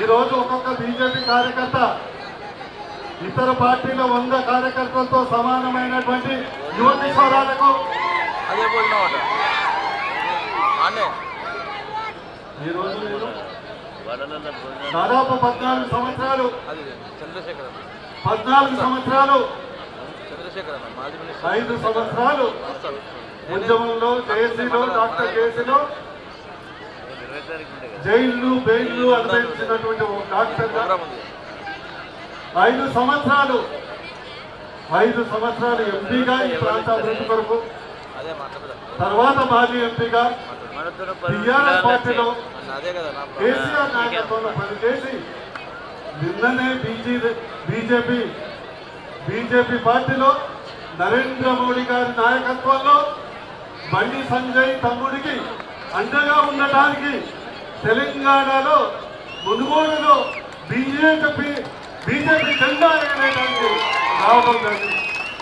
రోజు ఒక్కొక్క బీజేపీ కార్యకర్త ఇతర పార్టీల వంద కార్యకర్తలతో సమానమైనటువంటి యువ కిషోరాలకు అదే భోజనం అట అన్నే ఈ రోజు నేను వడలలో భోజనం దాదాపు పద్నాలుగు సంవత్సరాలు అది చంద్రశేఖర్ అన్న పద్నాలుగు సంవత్సరాలు చంద్రశేఖర్ అన్న మాజీ మినిస్టర్ ఐదు సంవత్సరాలు వస్తాడు ఉద్యమంలో జేఏసీలో డాక్టర్ కేసీలో ఇరవై తారీఖు ఉండే కదా జైళ్లు బెయిల్లు అనుభవించినటువంటి ఒక డాక్టర్ ప్రోగ్రామ్ ఉంది ఐదు సంవత్సరాలు ఐదు సంవత్సరాలు ఎంపీగా ఈ ప్రాంత అభివృద్ధి కొరకు అదే మాట్లాడదా తర్వాత మాజీ ఎంపీగా మనతో టీఆర్ఎస్ పార్టీలో అదే కదా నా కేసీఆర్ నాయకత్వంలో పనిచేసి నిన్ననే బీజీ బీజేపీ బీజేపీ పార్టీలో నరేంద్ర మోడీ గారి నాయకత్వంలో బండి సంజయ్ తమ్ముడికి అండగా ఉండటానికి తెలంగాణలో మునుగోడులో బీజేపీ బీజేపీ జెండా ఎగరేయడానికి రావడం జరిగింది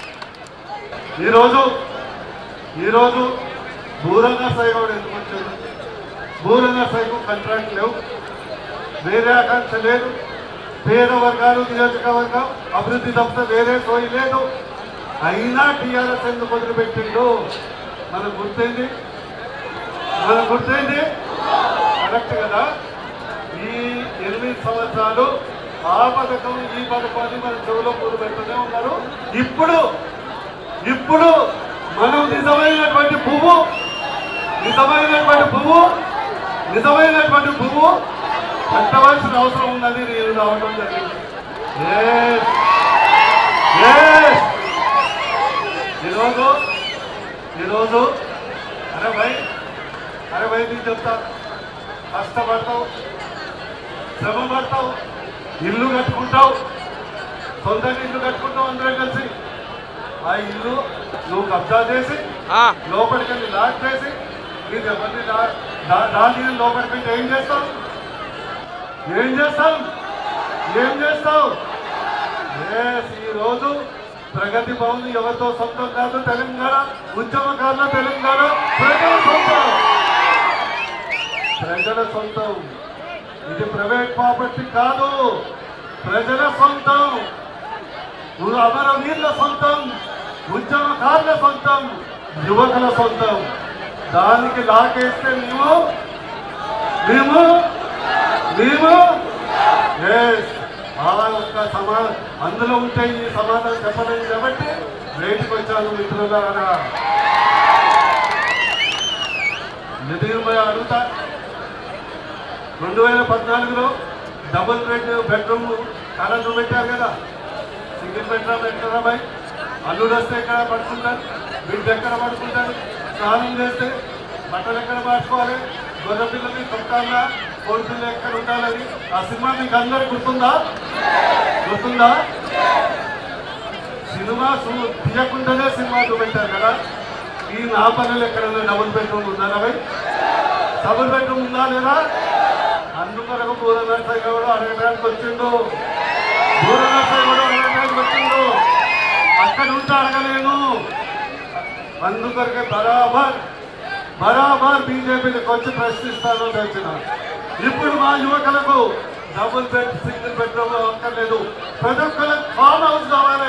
ఈరోజు ఈరోజు బూరంగా సైగోడు ఎందుకు వచ్చాడు బూరంగా సైకు కాంట్రాక్ట్ లేవు వేరే ఆకాంక్ష లేదు పేద వర్గాలు నియోజకవర్గం అభివృద్ధి తప్ప వేరే సోయి లేదు అయినా టీఆర్ఎస్ ఎందుకు వదిలిపెట్టిండు మనకు గుర్తయింది మనకు గుర్తయింది కరెక్ట్ కదా ఈ ఎనిమిది సంవత్సరాలు ఆ పథకం ఈ పథకాన్ని మన చెవులో పూలు పెడుతూనే ఉన్నారు ఇప్పుడు ఇప్పుడు మనం నిజమైనటువంటి పువ్వు నిజమైనటువంటి పువ్వు నిజమైనటువంటి పువ్వు పెట్టవలసిన అవసరం ఉందని నేను రావడం జరిగింది Yes. Yes. ఈరోజు ఈరోజు అరే భయ్ అరే భయ్ నీకు చెప్తా కష్టపడతావు శ్రమ పడతావు ఇల్లు కట్టుకుంటావు సొంతంగా ఇల్లు కట్టుకుంటావు అందరం కలిసి ఆ ఇల్లు నువ్వు కబ్జా చేసి లోపలికి వెళ్ళి లాక్ చేసి నీకు ఎవరిని దా- దా- దాన్ని లోపలికి పెట్టి ఏం చేస్తావు ఏం చేస్తావు ఏం చేస్తావు Yes, ఈ రోజు ప్రగతి భవన్ ఎవరితో సొంతం కాదు తెలంగాణ ఉద్యమకారుల తెలంగాణ ప్రజల సొంతం ప్రజల సొంతం ఇది ప్రైవేట్ ప్రాపర్టీ కాదు ప్రజల సొంతం నువ్వు అమరవీరుల సొంతం ఉద్యమకారుల సొంతం యువకుల సొంతం దానికి లాకేస్తే మేము మేము మేము Yes. ఆ యొక్క సమా అందులో ఉంటే ఈ సమాధానం చెప్పలేదు కాబట్టి బయటకు వచ్చాను మిత్రులారా నిధిపై అడుగుతా రెండు వేల పద్నాలుగులో డబుల్ బెడ్ బెడ్రూమ్ కరెంటు పెట్టారు కదా సింగిల్ బెడ్రూమ్ పెట్టారా బాయ్ అల్లుడు వస్తే ఎక్కడ పడుకుంటారు బిడ్డ ఎక్కడ పడుకుంటారు స్నానం చేస్తే బట్టలు ఎక్కడ మార్చుకోవాలి గొర్రె పిల్లల్ని తొక్కాలా కోడి పిల్లలు ఎక్కడ ఉండాలని ఆ సినిమా మీకు అందరికి గుర్తుందా గుర్తుందా సినిమా చూ- తీయకుండానే సినిమా చూపెట్టారు కదా ఈ నా పనులు ఎక్కడైనా డబుల్ బెడ్రూమ్ ఉందా భయ్ డబుల్ బెడ్రూమ్ ఉందా లేదా అందుకొరకు పూల నర్సయ్య కూడా అడగడానికి వచ్చిండు పూల నర్సయ్య కూడా అడగడానికి వచ్చిండు అక్కడ ఉంటే అడగలేను అందుకొరకే బరాబర్ బరాబర్ బీజేపీకి వచ్చి ప్రశ్నిస్తాను తెచ్చిన ఇప్పుడు మా యువకులకు డబుల్ బెడ్ సింగిల్ బెడ్రూమ్ అక్కర్లేదు ప్రతి ఒక్కరికి ఫామ్ హౌస్ కావాలి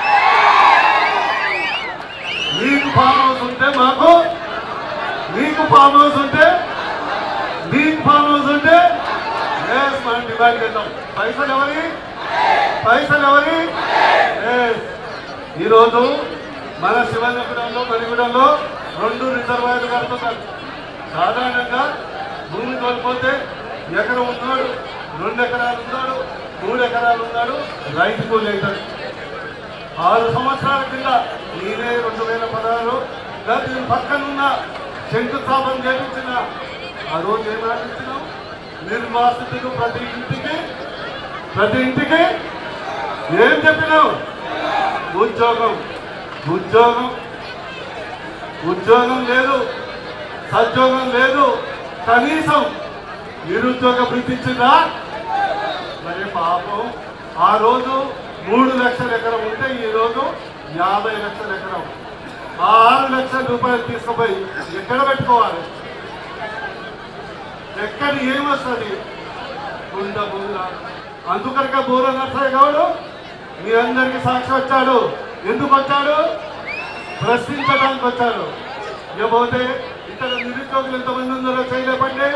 మీకు ఫామ్ హౌస్ ఉంటే మాకు మీకు ఫామ్ హౌస్ ఉంటే మీకు ఫామ్ హౌస్ ఉంటే ఎస్ మనం డిమాండ్ చేద్దాం పైసలు ఎవరి పైసలు ఎవరి ఎస్ ఈరోజు మన శివనగూడెంలో మరిగూడెంలో రెండు రిజర్వాయర్లు కడుతున్నారు సాధారణంగా భూమి కోల్పోతే ఎకరం ఉన్నాడు రెండు ఎకరాలు ఉన్నాడు మూడు ఎకరాలు ఉన్నాడు రైతు కూలి అవుతాడు ఆరు సంవత్సరాల కింద నేనే రెండు వేల పదహారు దీని పక్కనున్న శంకుస్థాపన చేపించిన ఆ రోజు ఏం ఆలోచించినాం నిర్వాసితులు ప్రతి ఇంటికి ప్రతి ఇంటికి ఏం చెప్పినావు ఉద్యోగం ఉద్యోగం ఉద్యోగం లేదు సద్యోగం లేదు కనీసం నిరుద్యోగ భృతి ఇచ్చిందా మరి పాపం ఆ రోజు మూడు లక్షల ఎకరం ఉంటే ఈ రోజు యాభై లక్షల ఎకరం ఆ ఆరు లక్షల రూపాయలు తీసుకుపోయి ఎక్కడ పెట్టుకోవాలి ఎక్కడ ఏమొస్తుంది గుండ బూర అందుకనక బూర నరసయ్య గౌడు మీ అందరికీ సాక్షి వచ్చాడు ఎందుకు వచ్చాడు ప్రశ్నించడానికి వచ్చాడు ఇకపోతే ఇతర నిరుద్యోగులు ఎంతమంది ఉన్నారో చేయలేపండి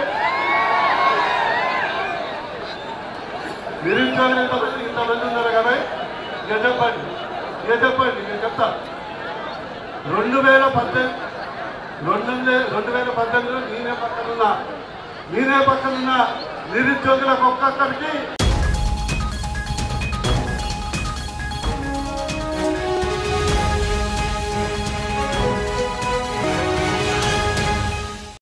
నిరుద్యోగులు ఎంతమంది ఇంతమంది ఉన్నారు కదా ఇక చెప్పండి ఇక చెప్పండి నేను చెప్తా రెండు వేల పద్దెనిమిది రెండు వే- రెండు వేల పద్దెనిమిదిలో నేనే పక్కనున్నా నేనే పక్కనున్నా నిరుద్యోగులకు ఒక్కొక్కరికి